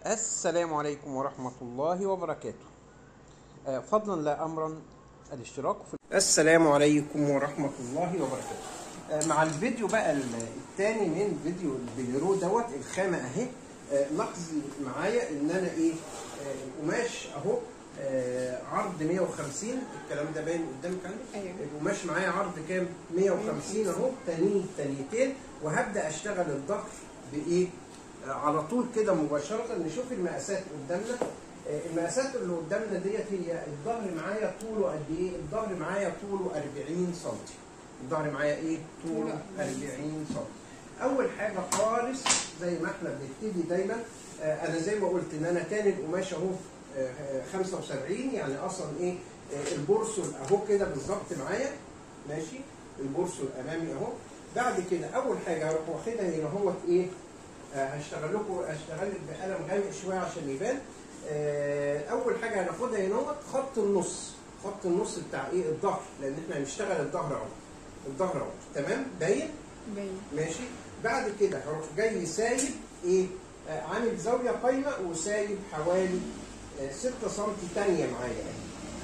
السلام عليكم ورحمة الله وبركاته آه، فضلا لا أمرا الاشتراك في السلام عليكم ورحمة الله وبركاته آه، مع الفيديو بقى ال- التاني من فيديو البليرو دوت الخامة اهي آه، لاحظي معايا ان انا ايه آه، القماش اهو آه، عرض 150 الكلام ده باين قدامك عندك أيوة. القماش معايا عرض كام 150 اهو تاني تانيتين وهبدا اشتغل الظهر بايه آه، على طول كده مباشره نشوف المقاسات قدامنا آه، المقاسات اللي قدامنا ديت هي الظهر معايا طوله قد ايه الظهر معايا طوله 40 سم الظهر معايا ايه طوله 40 سم اول حاجه خالص زي ما احنا بنبتدي دايما آه، انا زي ما قلت ان انا تاني القماش اهو آه، آه، 75 يعني اصلا ايه آه، البورسل اهو كده بالظبط معايا ماشي البورسل امامي اهو بعد كده اول حاجه هروح واخدها هنا اهوت ايه آه، هشتغل لكم هشتغل لك بقلم غامق شويه عشان يبان آه، اول حاجه هناخدها هنا اهوت خط النص خط النص بتاع ايه الظهر لان احنا هنشتغل الظهر اهو الظهر اهو تمام باين باين ماشي بعد كده هروح جاي سايب ايه آه عامل زاويه قايمه وسايب حوالي آه 6 سم تانية معايا اهي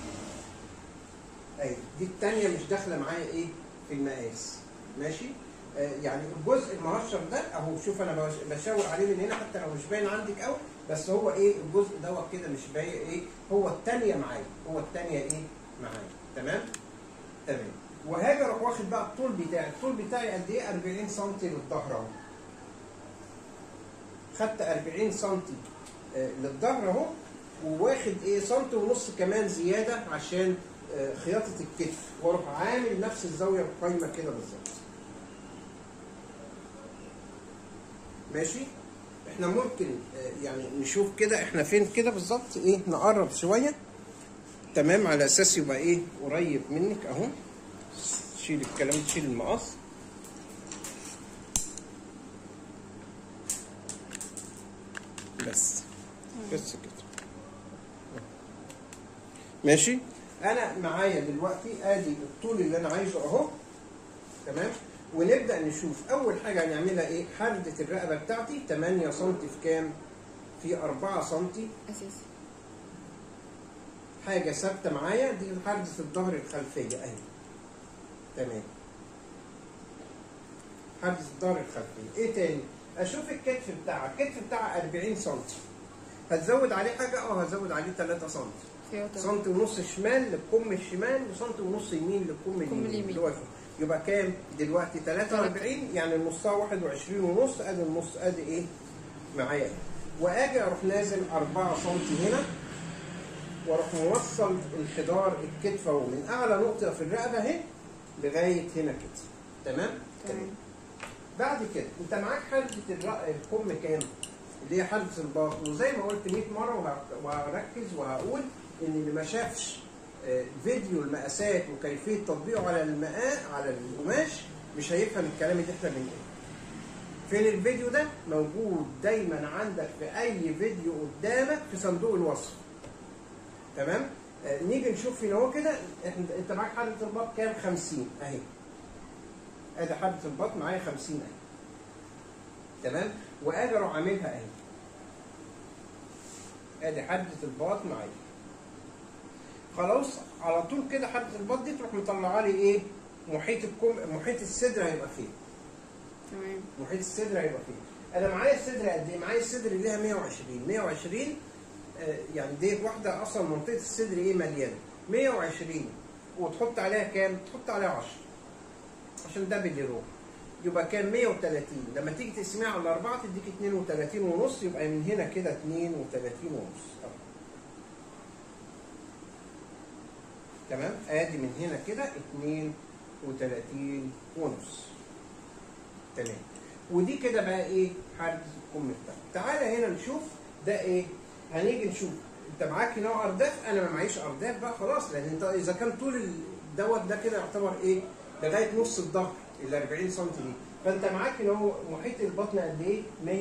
اهي دي التانية مش داخله معايا ايه في المقاس ماشي آه يعني الجزء المهشر ده اهو شوف انا بش- بشاور عليه من هنا حتى لو مش باين عندك قوي بس هو ايه الجزء دوت كده مش باين ايه هو التانية معايا هو التانية ايه معايا تمام تمام وهاجي اروح واخد بقى الطول بتاعي الطول بتاعي قد ايه 40 سم للظهر اهو خدت 40 سم آه، للظهر اهو وواخد ايه سم ونص كمان زياده عشان آه، خياطه الكتف واروح عامل نفس الزاويه القايمه كده بالظبط ماشي احنا ممكن آه، يعني نشوف كده احنا فين كده بالظبط ايه نقرب شويه تمام على اساس يبقى ايه قريب منك اهو شيل الكلام تشيل المقص بس بس كده ماشي انا معايا دلوقتي ادي الطول اللي انا عايزه اهو تمام ونبدا نشوف اول حاجه هنعملها ايه حرده الرقبه بتاعتي 8 سم في كام في 4 سم اساسي حاجه ثابته معايا دي حرده الظهر الخلفيه اهي تمام حرده الظهر الخلفيه ايه تاني اشوف الكتف بتاعها الكتف بتاعها 40 سم هتزود عليه حاجه اه هزود عليه 3 سم خياطة سنتي ونص شمال للكم الشمال وسنتي ونص يمين للكم اليمين اليمين. اللي هو يفوق. يبقى كام دلوقتي 43 يعني نصها 21 ونص ادي النص ادي ايه معايا واجي اروح نازل 4 سم هنا واروح موصل الخضار الكتف اهو من اعلى نقطه في الرقبه اهي لغايه هنا كده تمام تمام بعد كده انت معاك حركه الرق- الكم كام؟ اللي هي حركه الباط وزي ما قلت 100 مره وه- وهركز وهقول ان اللي ما شافش آه، فيديو المقاسات وكيفيه تطبيقه على المقاس على القماش مش هيفهم الكلام اللي احنا بنقوله. فين الفيديو ده؟ موجود دايما عندك في اي فيديو قدامك في صندوق الوصف. تمام؟ آه، نيجي نشوف هنا هو كده احنا انت معاك حركه الباط كام؟ 50 اهي. ادي حركه الباط معايا 50 اهي. تمام واجي اروح عاملها اهي ادي حده الباط معايا خلاص على طول كده حده الباط دي تروح مطلعه لي ايه محيط الكم محيط الصدر هيبقى فين تمام محيط الصدر هيبقى فين انا معايا الصدر قد ايه معايا الصدر ليها 120 120 آه، يعني ديت واحده اصلا منطقه الصدر ايه مليانه 120 وتحط عليها كام تحط عليها 10 عشان ده باليورو يبقى كام 130 لما تيجي تقسميها على أربعة تديك 32 ونص يبقى من هنا كده 32 ونص أهو. تمام ادي من هنا كده 32 ونص تمام ودي كده بقى ايه حركه الكم بتاعك تعالى هنا نشوف ده ايه هنيجي نشوف انت معاك هنا ارداف انا ما معيش ارداف بقى خلاص لان انت اذا كان طول الدوت ده كده يعتبر ايه لغايه نص الظهر ال 40 سم دي فانت معاك هنا هو محيط البطن قد ايه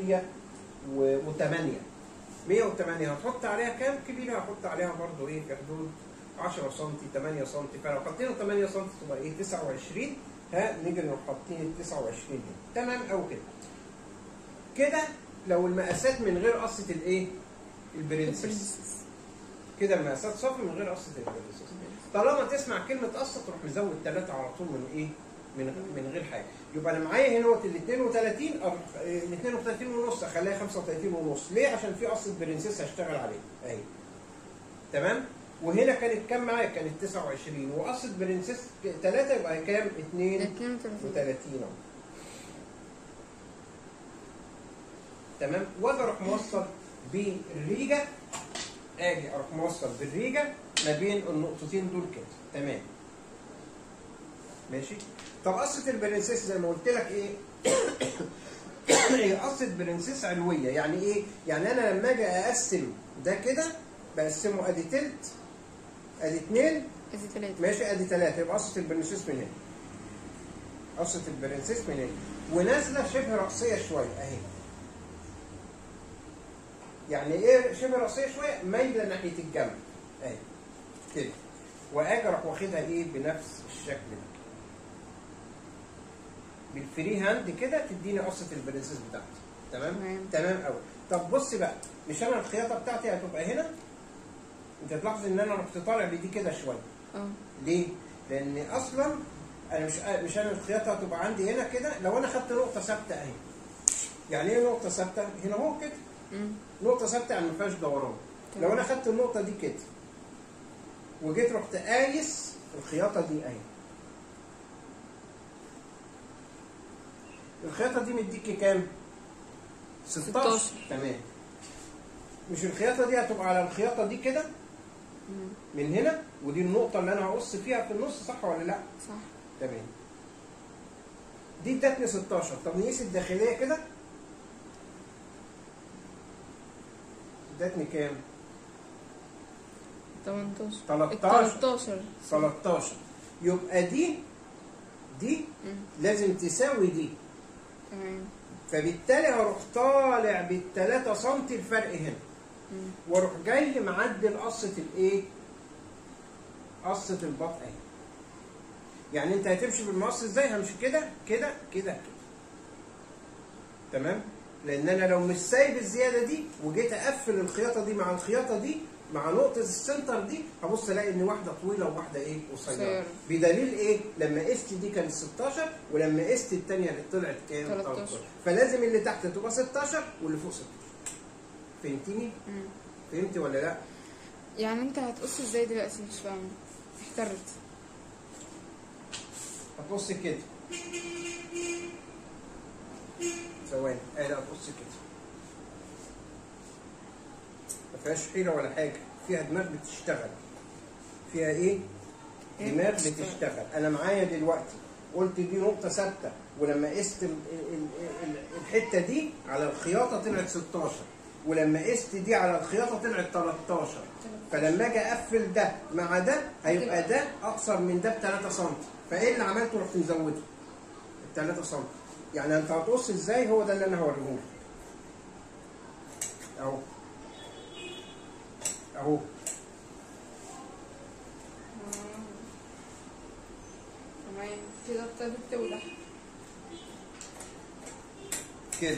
108 108 هتحط عليها كام كبيره هحط عليها برضو ايه في حدود 10 سم 8 سم فلو حطينا 8 سم تبقى ايه 29 ها نيجي نروح حاطين ال 29 هنا تمام او كده كده لو المقاسات من غير قصه الايه البرنسس البرنسس كده المقاسات صافي من غير قصه البرنسس طالما تسمع كلمه قصه تروح مزود ثلاثه على طول من ايه؟ من من غير حاجه يبقى انا معايا هنا وقت ال 32 او ال 32 ونص اخليها 35 ونص ليه؟ عشان في قصه برنسس هشتغل عليها اهي تمام؟ وهنا كانت كام معايا؟ كانت 29 وقصه برنسس 3 يبقى كام؟ 2 32 و30 اهو تمام واجي اروح موصل بالريجه اجي اروح موصل بالريجه ما بين النقطتين دول كده تمام ماشي طب قصه البرنسيس زي ما قلت لك ايه هي قصه برنسيس علويه يعني ايه يعني انا لما اجي اقسم ده كده بقسمه ادي تلت ادي اتنين ادي ثلاثة ماشي ادي ثلاثة يبقى قصة البرنسيس من هنا قصة البرنسيس من هنا ونازلة شبه رأسية شوية اهي يعني ايه شبه رأسية شوية مايلة ناحية الجنب اهي كده واجي اروح واخدها ايه بنفس الشكل ده بالفري هاند كده تديني قصة البرنسيس بتاعتي تمام تمام. تمام قوي طب بص بقى مش انا الخياطة بتاعتي هتبقى هنا انت تلاحظ ان انا رحت طالع بدي كده شوية اه ليه؟ لأن أصلا أنا مش مش أنا الخياطة هتبقى عندي هنا كده لو أنا خدت نقطة ثابتة أهي. يعني إيه نقطة ثابتة؟ هنا أهو كده. أمم. نقطة ثابتة يعني ما فيهاش دوران. تمام. لو أنا خدت النقطة دي كده وجيت رحت قايس الخياطة دي أهي. الخياطة دي مديكي كام؟ 16 16. تمام. مش الخياطة دي هتبقى على الخياطة دي كده أمم. من هنا ودي النقطة اللي أنا هقص فيها في النص صح ولا لأ؟ صح تمام دي ادتني 16 طب نقيس الداخليه كده ادتني كام 18 13. 13 13 يبقى دي دي أمم. لازم تساوي دي تمام فبالتالي هروح طالع بالثلاثة سم الفرق هنا أمم. واروح جاي معدل قصة الايه؟ قصة البط اهي. يعني انت هتمشي بالمقص ازاي؟ همشي كده كده كده كده. تمام؟ لان انا لو مش سايب الزيادة دي وجيت اقفل الخياطة دي مع الخياطة دي مع نقطة السنتر دي هبص الاقي ان واحدة طويلة وواحدة ايه؟ قصيرة. قصيرة. بدليل ايه؟ لما قست دي كانت 16 ولما قست الثانية اللي طلعت كام؟ 13. فلازم اللي تحت تبقى 16 واللي فوق 16. فهمتني؟ أمم. فهمت ولا لا؟ يعني انت هتقص ازاي دلوقتي مش فاهمة احترت هتبص كده ثواني ادي هتبص كده ما فيهاش حيله ولا حاجه فيها دماغ بتشتغل فيها ايه؟ إيه دماغ بتشتغل؟ بتشتغل انا معايا دلوقتي قلت دي نقطه ثابته ولما قست ال- ال- ال- الحته دي على الخياطه طلعت 16 ولما قست دي على الخياطه طلعت 13 فلما اجي اقفل ده مع ده هيبقى ده اقصر من ده ب 3 سم فايه اللي عملته رحت مزوده ال 3 سم يعني انت هتقص ازاي هو ده اللي انا هوريه لك اهو اهو تمام كده ابتدت توضح كده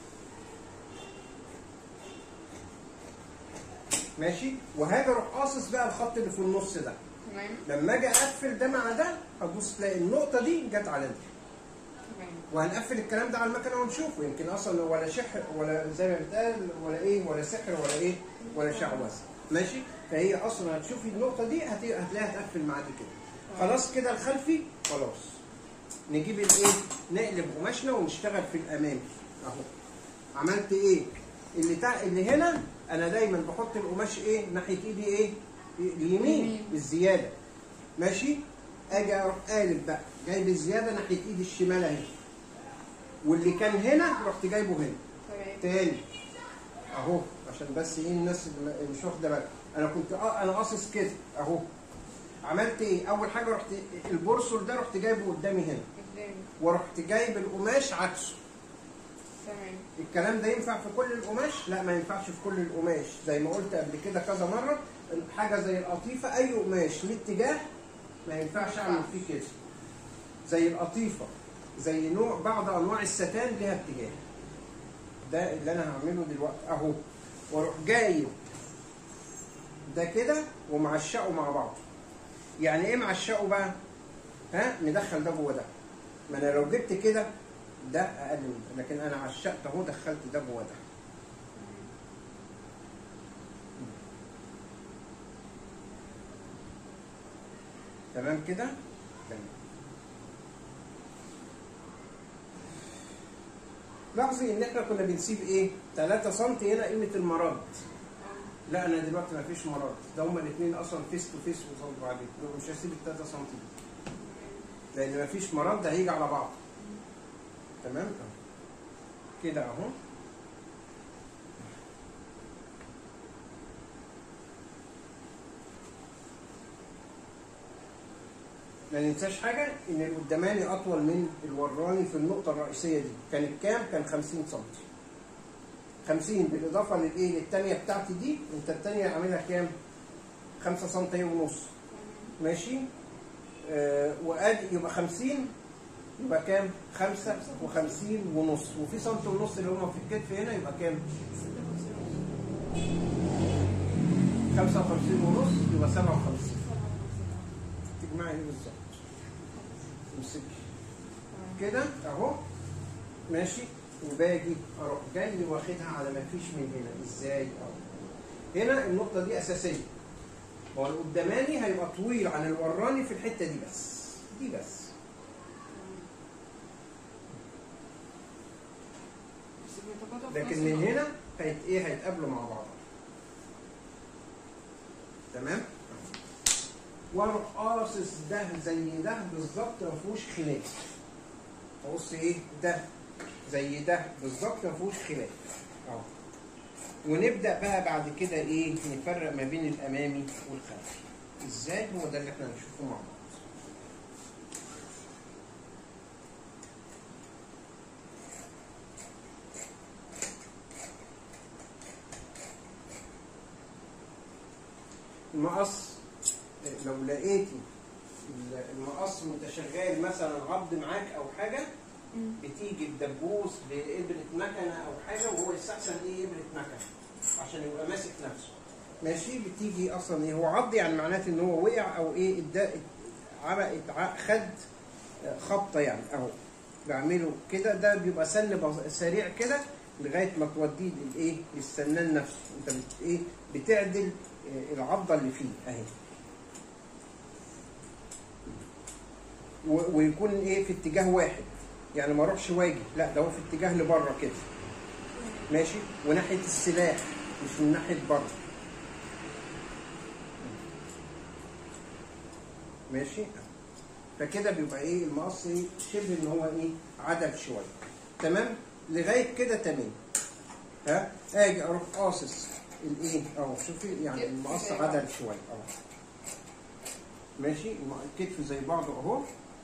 ماشي وهاجي اروح قاصص بقى الخط اللي في النص ده تمام لما اجي اقفل ده مع ده هتبص تلاقي النقطه دي جت على دي تمام وهنقفل الكلام ده على المكنه ونشوفه يمكن اصلا ولا شحر ولا زي ما بيتقال ولا ايه ولا سحر ولا ايه ولا شعوذه ماشي فهي اصلا هتشوفي النقطه دي هت- هتلاقيها هتقفل معاكي كده خلاص كده الخلفي خلاص نجيب الايه نقلب قماشنا ونشتغل في الامامي اهو عملت ايه اللي تع... اللي هنا انا دايما بحط القماش ايه ناحيه ايدي ايه اليمين اليمين. بالزياده ماشي اجي اروح قالب بقى جايب الزياده ناحيه ايدي الشمال اهي واللي كان هنا رحت جايبه هنا تمام تاني اهو عشان بس ايه الناس اللي ما- مش واخده بالها انا كنت آه انا قاصص كده اهو عملت ايه اول حاجه رحت البورصل ده رحت جايبه قدامي هنا قدامي ورحت جايب القماش عكسه تمام الكلام ده ينفع في كل القماش لا ما ينفعش في كل القماش زي ما قلت قبل كده كذا مره حاجه زي القطيفه اي قماش ليه اتجاه ما ينفعش اعمل فيه كده زي القطيفه زي نوع بعض انواع الستان ليها اتجاه ده اللي انا هعمله دلوقتي اهو واروح جايب ده كده ومعشقه مع بعض يعني ايه معشقه بقى ها مدخل ده جوه ده ما انا لو جبت كده ده اقل من ده لكن انا عشقت اهو دخلت ده جوه ده تمام كده تمام لاحظي ان احنا كنا بنسيب ايه 3 سم هنا قيمه المرض لا انا دلوقتي ما فيش مرض ده هما الاثنين اصلا فيس تو فيس وصلوا بعض مش هسيب ال 3 سم دي. لان ما فيش مرض ده هيجي على بعض تمام كده اهو ما ننساش حاجه ان القداماني اطول من الوراني في النقطه الرئيسيه دي كانت كام كان 50 سم 50 بالاضافه للايه للثانيه بتاعتي دي انت الثانيه عاملها كام 5 سم ونص ماشي آه وادي يبقى 50 يبقى كام 55 ونص وفي سم ونص اللي هم في الكتف هنا يبقى كام 55 ونص يبقى 57 تجمعي ايه بالظبط امسكي كده اهو ماشي وباجي اروح جاي واخدها على ما فيش من هنا ازاي اهو هنا النقطه دي اساسيه هو القداماني هيبقى طويل عن الوراني في الحته دي بس دي بس بس بيتقاطعوا في لكن نفس من الوقت. هنا هيت ايه هيتقابلوا مع بعض تمام واروح قاصص ده زي ده بالظبط ما فيهوش خلاف بص ايه ده زي ده بالظبط ما فيهوش خلاف اهو ونبدا بقى بعد كده ايه نفرق ما بين الامامي والخلفي ازاي هو ده اللي احنا هنشوفه مع بعض المقص لو لقيتي المقص وانت شغال مثلا عض معاك او حاجه مم. بتيجي الدبوس بإبرة مكنة أو حاجة وهو يستحسن إيه إبرة مكنة عشان يبقى ماسك نفسه ماشي بتيجي أصلا إيه هو عض يعني معناته إن هو وقع أو إيه إدا عرق اتع- خد خبطة يعني أهو بعمله كده ده بيبقى سن بس- سريع كده لغاية ما توديه للإيه للسنان نفسه أنت بت إيه بتعدل آه، العضة اللي فيه أهي و- ويكون ايه في اتجاه واحد يعني ما اروحش واجي لا ده هو في اتجاه لبره كده ماشي وناحيه السلاح مش من ناحيه بره ماشي فكده بيبقى ايه المقص إيه؟ شبه ان هو ايه عدل شويه تمام لغايه كده تمام ها اجي اروح قاصص الايه اهو شوفي يعني المقص عدل شويه اهو ماشي الم- الكتف زي بعضه اهو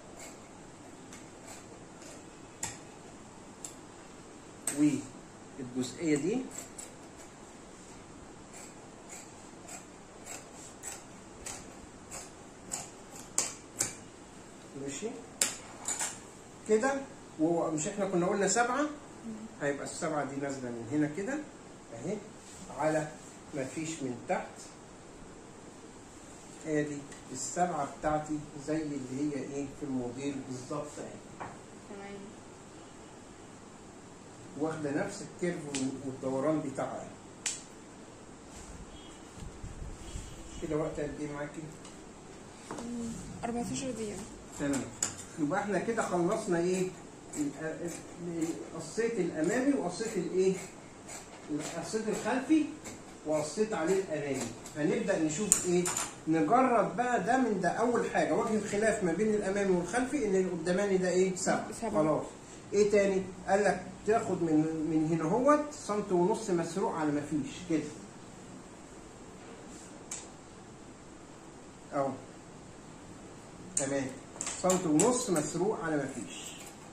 والجزئيه دي ماشي كده ومش احنا كنا قلنا سبعه هيبقى السبعه دي نازله من هنا كده اهي على ما فيش من تحت ادي السبعه بتاعتي زي اللي هي ايه في الموديل بالظبط اهي تمام واخده نفس الكيرف والدوران بتاعها كده وقت قد ايه معاكي؟ مم. 14 دقيقة تمام يبقى احنا كده خلصنا ايه؟ ال- ال- قصيت الامامي وقصيت الايه؟ قصيت الخلفي وقصيت عليه الامامي هنبدا نشوف ايه؟ نجرب بقى ده من ده اول حاجه وجه الخلاف ما بين الامامي والخلفي ان القداماني ده ايه؟ سبعه سبعة. خلاص ايه تاني؟ قال لك تاخد من من هنا اهوت سنت ونص مسروق على ما فيش كده اهو تمام سنت ونص مسروق على ما فيش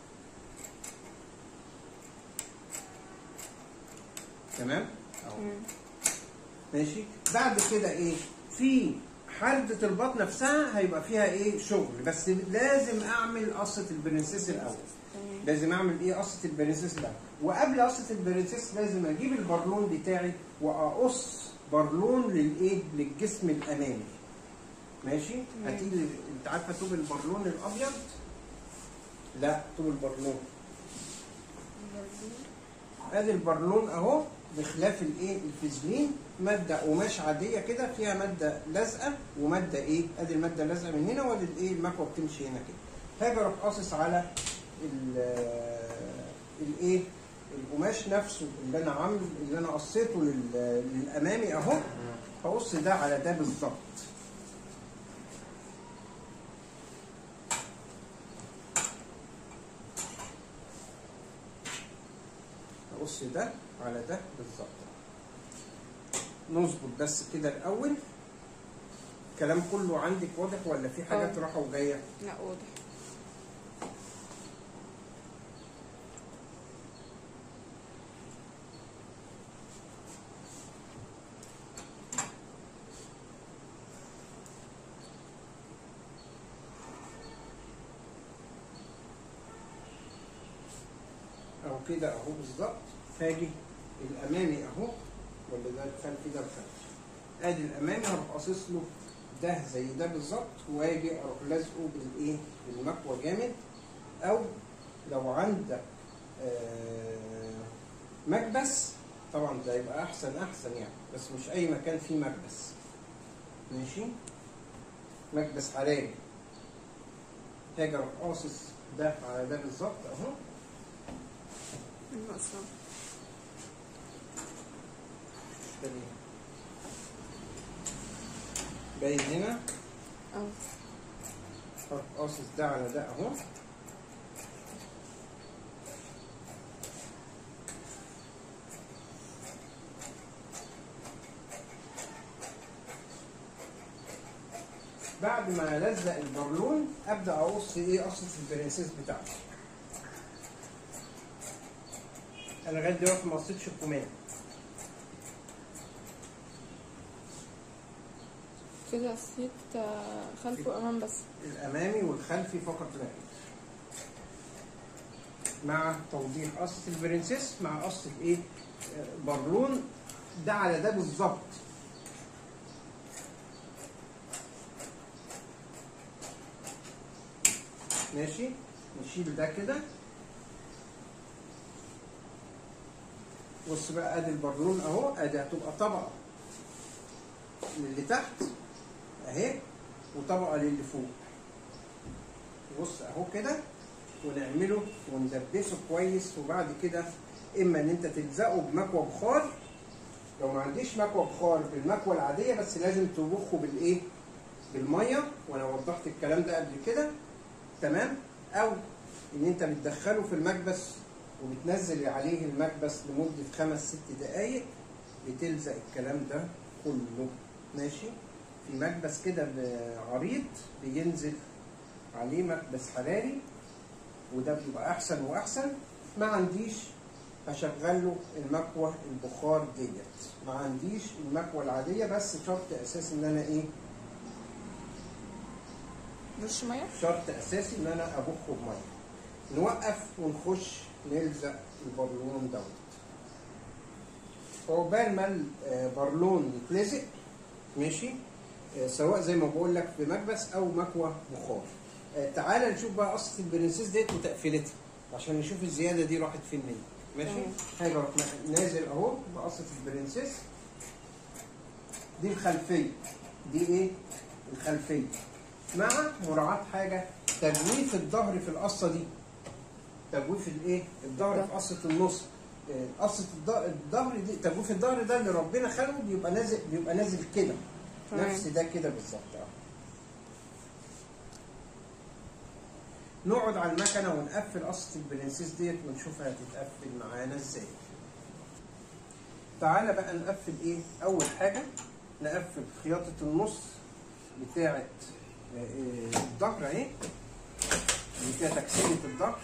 تمام اهو تمام ماشي بعد كده ايه في حردة البطن نفسها هيبقى فيها ايه شغل بس لازم اعمل قصة البرنسيس الاول تمام لازم اعمل ايه قصة البرنسيس الاول وقبل قصة البرنسيس لازم اجيب البرلون بتاعي واقص برلون للايه للجسم الامامي ماشي تمام. هاتي لي انت عارفه طوب البرلون الابيض لا طوب البرلون ادي البرلون اهو بخلاف الايه الفازلين ماده قماش عاديه كده فيها ماده لازقه وماده ايه ادي الماده اللازقه من هنا وادي الايه المكوه بتمشي هنا كده هاجي اروح قاصص على ال- الايه القماش نفسه اللي انا عامل اللي انا قصيته لل- للامامي اهو هقص ده على ده بالظبط هقص ده على ده بالظبط نظبط بس كده الاول الكلام كله عندك واضح ولا في حاجات اه. رايحه وجايه لا واضح اهو كده اهو بالظبط هاجي الامامي اهو ولا ده الخلفي ده الخلفي ادي الامامي هروح قاصص له ده زي ده بالظبط واجي اروح لازقه بالايه بالمكوى جامد او لو عندك آه، مكبس طبعا ده يبقى احسن احسن يعني بس مش اي مكان فيه مكبس ماشي مكبس حراري هاجي اروح قاصص ده على ده بالظبط اهو المقصة تمام. باين هنا اه اروح قاصص ده على ده اهو بعد ما الزق البالون ابدا اقص ايه قصه البرنسيس بتاعتي انا لغايه دلوقتي ما قصيتش الكمام كده قصيت آه، خلف وامام بس الامامي والخلفي فقط لا غير. مع توضيح قصه البرنسيس مع قصه ايه آه، بالون ده على ده بالظبط ماشي نشيل ده كده بص بقى ادي البالون اهو ادي هتبقى طبقه للي تحت اهي وطبقه للي فوق بص اهو كده ونعمله وندبسه كويس وبعد كده اما ان انت تلزقه بمكوى بخار لو ما عنديش مكوى بخار بالمكوى العاديه بس لازم تبخه بالايه بالميه وانا وضحت الكلام ده قبل كده تمام او ان انت بتدخله في المكبس وبتنزل عليه المكبس لمده خمس ست دقائق بتلزق الكلام ده كله ماشي في مكبس كده ب- عريض بينزل عليه مكبس حراري وده بيبقى احسن واحسن ما عنديش هشغل له المكوى البخار ديت ما عنديش المكوى العاديه بس شرط اساسي ان انا ايه رش ميه شرط اساسي ان انا ابخه بميه نوقف ونخش نلزق البالون دوت عقبال ما البالون يتلزق ماشي آه، سواء زي ما بقول لك بمكبس او مكوى بخار آه، تعالى نشوف بقى قصه البرنسيس ديت وتقفيلتها عشان نشوف الزياده دي راحت فين مني ماشي تمام. هاجي اروح نازل اهو بقصه البرنسيس دي الخلفيه دي ايه الخلفيه مع مراعاه حاجه تجويف الظهر في القصه دي تجويف الايه الظهر في قصه النص آه، قصه الظ- الظهر دي تجويف الظهر ده اللي ربنا خلقه بيبقى نازل بيبقى نازل كده تمام. نفس ده كده بالظبط اه نقعد على المكنه ونقفل قصه البرنسيس ديت ونشوفها هتتقفل معانا ازاي تعالى بقى نقفل ايه اول حاجه نقفل خياطه النص بتاعه آه، آه، الظهر اهي دي فيها تكسيره الظهر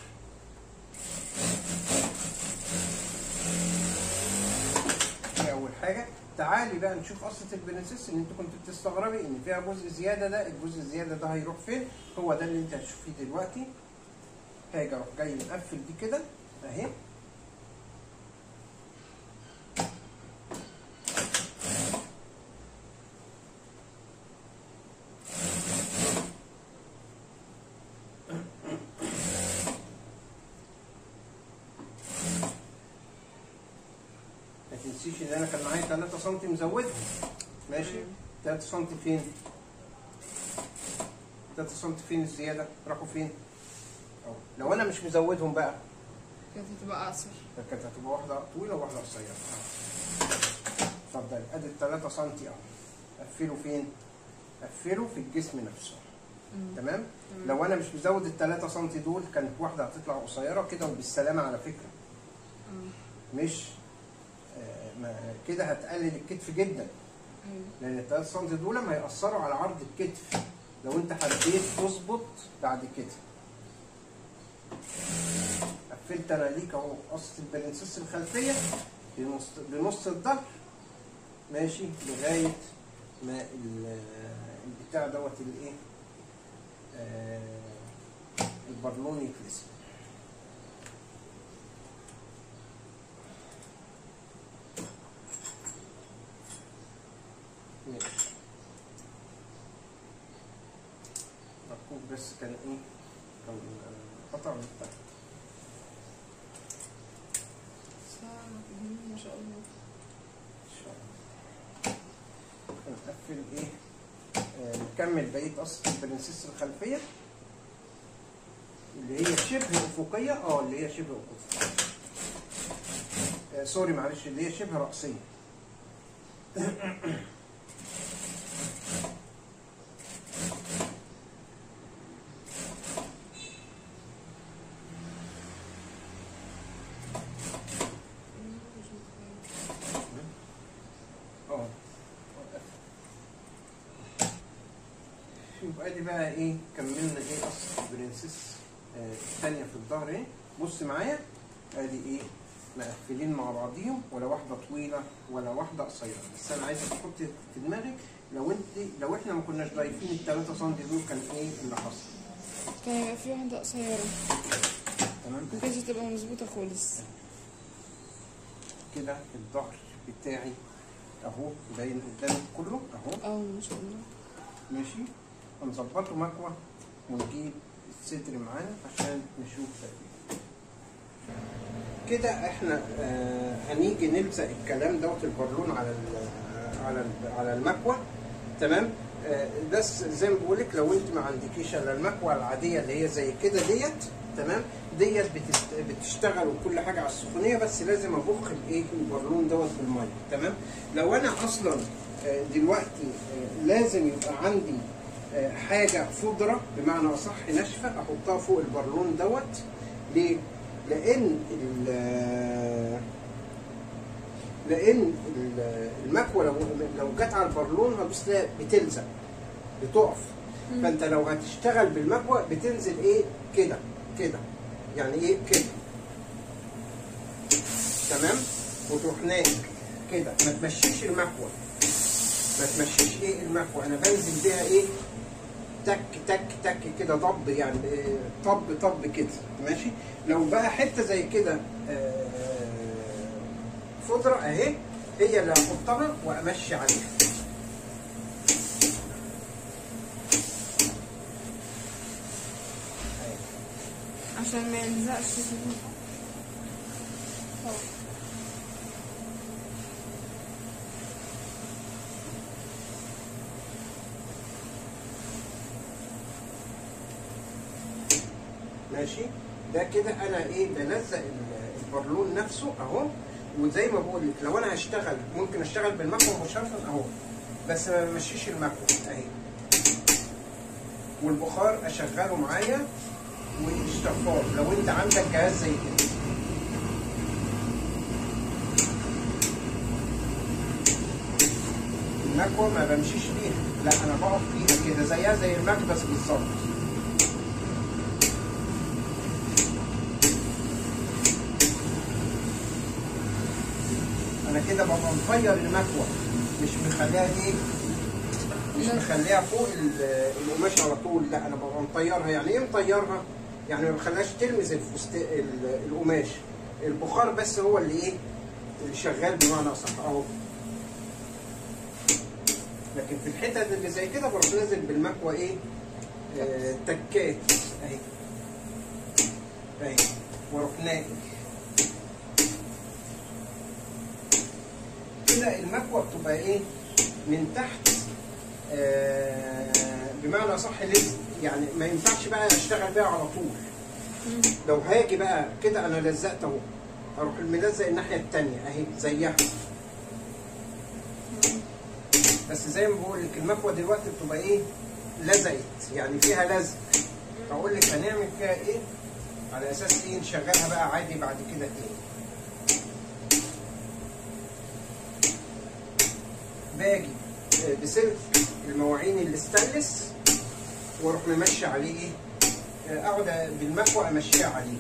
دي اول حاجه تعالي بقى نشوف قصه البرنسيس ان انت كنت بتستغربي ان فيها جزء زياده ده الجزء الزياده ده هيروح فين هو ده اللي انت هتشوفيه دلوقتي هاجي اروح جاي مقفل دي كده اهي تنسيش ان انا كان معايا 3 سم مزودهم ماشي 3 سم فين 3 سم فين الزياده راحوا فين اهو لو انا مش مزودهم بقى كانت هتبقى اقصر كانت هتبقى واحده طويله وواحده قصيره اتفضل ادي ال 3 سم اهو قفلوا فين قفلوا في الجسم نفسه مم. تمام تمام. لو انا مش مزود ال 3 سم دول كانت واحده هتطلع قصيره كده وبالسلامه على فكره اه مش آه، ما- كده هتقلل الكتف جدا ايوه لان ال 3 سم دول ما هيأثروا على عرض الكتف لو انت حبيت تظبط بعد كده قفلت انا ليك اهو قصه البرنسيس الخلفيه لنص لنص الظهر ماشي لغايه ما ال- البتاع دوت الايه آه، البرلون يتلسع ماشي مكتوب بس كان ايه كان آه، قطع من تحت ساعة مم، ما شاء الله ان شاء الله هنقفل ايه آه، نكمل بقيه قصه البرنسيس الخلفيه اللي هي شبه افقيه اه اللي هي شبه افقيه آه سوري معلش اللي هي شبه راسيه مم، مش متخيل. اه يبقى دي بقى ايه كملنا ايه قصه البرنسيس آه، الثانيه في الظهر ايه بص معايا ادي ايه مقفلين مع بعضيهم ولا واحده طويله ولا واحده قصيره بس انا عايزك تحط في دماغك لو انت لو احنا ما كناش ضايفين الثلاثه سم دول كان ايه اللي حصل كان يبقى في واحدة قصيرة تمام ما كانتش تبقى مظبوطة خالص كده الظهر بتاعي اهو باين قدامك كله اهو اه ما شاء الله ماشي هنظبطه مكوى ونجيب الصدر معانا عشان نشوف تقريبا كده احنا آه هنيجي نلزق الكلام دوت البالون على ال على ال على المكوى تمام آه بس زي ما بقول لك لو انت ما عندكيش الا المكوى العاديه اللي هي زي كده ديت تمام ديت بتست- بتشتغل وكل حاجه على السخونيه بس لازم ابخ الايه البالون دوت بالميه تمام لو انا اصلا آه، دلوقتي آه، لازم يبقى عندي آه، حاجه خضره بمعنى اصح ناشفه احطها فوق البالون دوت ليه؟ لان ال- آه، لان ال- المكوى لو لو جت على البالون هتبص تلاقي بتلزق بتقف فانت لو هتشتغل بالمكوى بتنزل ايه كده كده يعني ايه كده تمام وتروح نايم كده ما تمشيش المكوى ما تمشيش ايه المكوى انا بنزل بيها ايه تك تك تك كده ضب يعني إيه، طب طب كده ماشي لو بقى حته زي كده آه، خضره اهي هي اللي هحطها وامشي عليها أهي. عشان ما يلزقش في اه ماشي ده كده انا ايه بلزق ال- البرلون نفسه اهو وزي ما بقول لك لو انا هشتغل ممكن اشتغل بالمكوى مباشره اهو بس ما بمشيش المكوى اهي والبخار اشغله معايا والشفاط لو انت عندك جهاز زي كده المكوى ما بمشيش بيها لا انا بقف فيها كده زيها زي المكبس بالظبط انا كده ببقى مغير المكوى مش مخليها ايه مش لا. مخليها فوق ال- القماش على طول لا انا ببقى مطيرها يعني ايه مطيرها يعني ما بخليهاش تلمس الفست ال- القماش البخار بس هو اللي ايه اللي شغال بمعنى اصح اهو لكن في الحتت اللي زي كده بروح نازل بالمكوى ايه آه تكات اهي اهي واروح ناقل كده المكوه بتبقى ايه من تحت آه بمعنى صح لزق يعني ما ينفعش بقى اشتغل بيها على طول لو هاجي بقى كده انا لزقت اهو اروح الملزق الناحيه الثانيه اهي زيها بس زي ما بقول لك المكوه دلوقتي بتبقى ايه لزقت يعني فيها لزق فاقول لك هنعمل فيها ايه على اساس ايه نشغلها بقى عادي بعد كده ايه باجي آه، بسلك المواعين الاستانلس واروح ممشي عليه ايه آه، اقعد بالمكوى امشيها عليه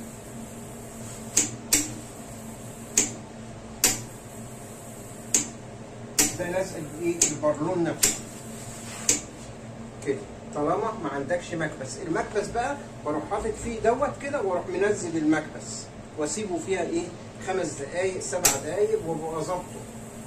ده لازق ايه البرلون نفسه كده طالما ما عندكش مكبس المكبس بقى بروح حاطط فيه دوت كده واروح منزل المكبس واسيبه فيها ايه خمس دقايق سبع دقايق وابقى ظابطه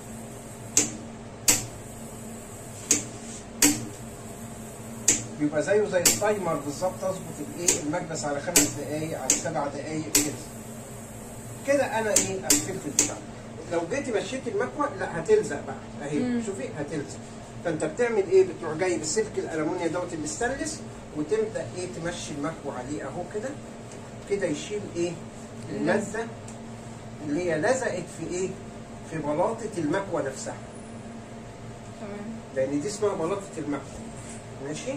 بيبقى زيه زي التايمر بالظبط اظبط الايه المكبس على خمس دقايق على سبع دقايق كده كده انا ايه قفلت البتاع لو جيتي مشيت المكوى لا هتلزق بقى اهي مم. شوفي هتلزق فانت بتعمل ايه بتروح جايب السلك الالومنيا دوت الاستانلس وتبدا ايه تمشي المكوى عليه اهو كده كده يشيل ايه الماده اللي هي لزقت في ايه في بلاطه المكوى نفسها تمام لان دي اسمها بلاطه المكوى ماشي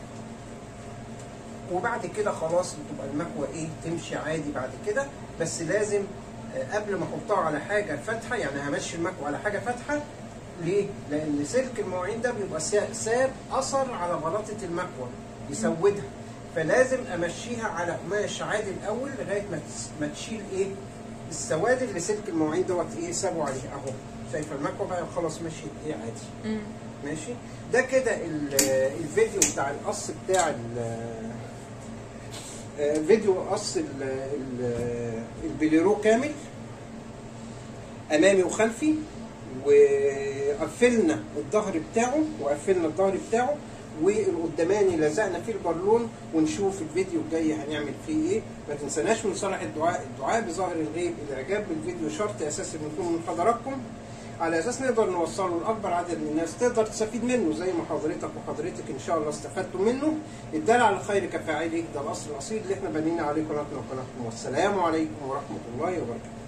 وبعد كده خلاص بتبقى المكوى ايه تمشي عادي بعد كده بس لازم آه، قبل ما احطها على حاجه فاتحه يعني همشي المكوى على حاجه فاتحه ليه؟ لان سلك المواعين ده بيبقى سا- ساب اثر على بلاطه المكوى يسودها فلازم امشيها على قماش عادي الاول لغايه ما تس- ما تشيل ايه؟ السواد اللي سلك المواعين دوت ايه سابوا عليه اهو شايفه المكوى بقى خلاص مشيت ايه عادي مم. ماشي ده كده ال- الفيديو بتاع القص بتاع ال- آه، فيديو قص ال- ال- البليرو كامل امامي وخلفي وقفلنا الظهر بتاعه وقفلنا الظهر بتاعه والقداماني لزقنا فيه البالون ونشوف الفيديو الجاي هنعمل فيه ايه ما تنسناش من صالح الدعاء الدعاء بظاهر الغيب الاعجاب بالفيديو شرط اساسي انه يكون من حضراتكم على اساس نقدر نوصله لاكبر عدد من الناس تقدر تستفيد منه زي ما حضرتك وحضرتك ان شاء الله استفدتم منه الدال على الخير كفاعله ده الاصل الاصيل اللي احنا بنينا عليه قناتنا وقناتكم والسلام عليكم ورحمه الله وبركاته